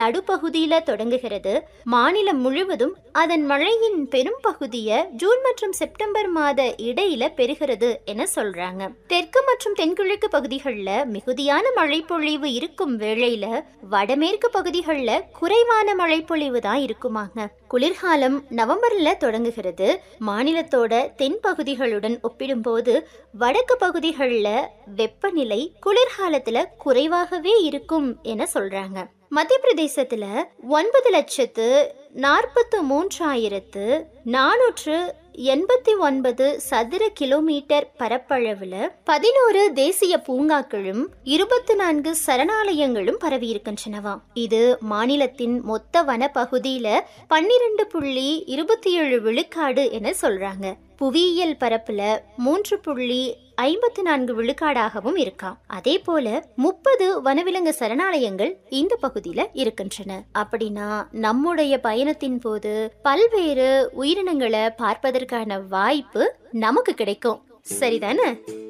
நடுப்பகுதியில தொடங்குகிறது மாநிலம் முழுவதும் அதன் மழையின் பெரும் பகுதியை ஜூன் மற்றும் செப்டம்பர் மாத இடையில பெறுகிறது என சொல்றாங்க தெற்கு மற்றும் தென்கிழக்கு பகுதிகளில் மிகுதியான மழைப்பொழிவு இருக்கும் வேளையில வடமேற்கு பகுதிகளில் குறைவான மழைப்பொழிவு தான் இருக்குமாங்க குளிர்காலம் நவம்பர்ல தொடங்குகிறது மாநிலத்தோட தென் பகுதிகளுடன் ஒப்பிடும்போது வடக்கு பகுதிகளில் வெப்பநிலை குளிர்காலத்துல குறைவாகவே இருக்கும் என சொல்றாங்க மத்திய பிரதேசத்துல ஒன்பது லட்சத்து நாற்பத்து மூன்றாயிரத்து நானூற்று எண்பத்தி ஒன்பது சதுர கிலோமீட்டர் பரப்பளவுல பதினோரு தேசிய பூங்காக்களும் இருபத்தி நான்கு சரணாலயங்களும் பரவி இருக்கின்றனவாம் இது மாநிலத்தின் மொத்த வன பகுதியில பன்னிரண்டு புள்ளி இருபத்தி ஏழு விழுக்காடு என சொல்றாங்க புவியியல் பரப்புல மூன்று புள்ளி ஐம்பத்தி நான்கு விழுக்காடாகவும் இருக்காம் அதே போல முப்பது வனவிலங்கு சரணாலயங்கள் இந்த பகுதியில இருக்கின்றன அப்படின்னா நம்முடைய பயணத்தின் போது பல்வேறு உயிரினங்களை பார்ப்பதற்கான வாய்ப்பு நமக்கு கிடைக்கும் சரிதானே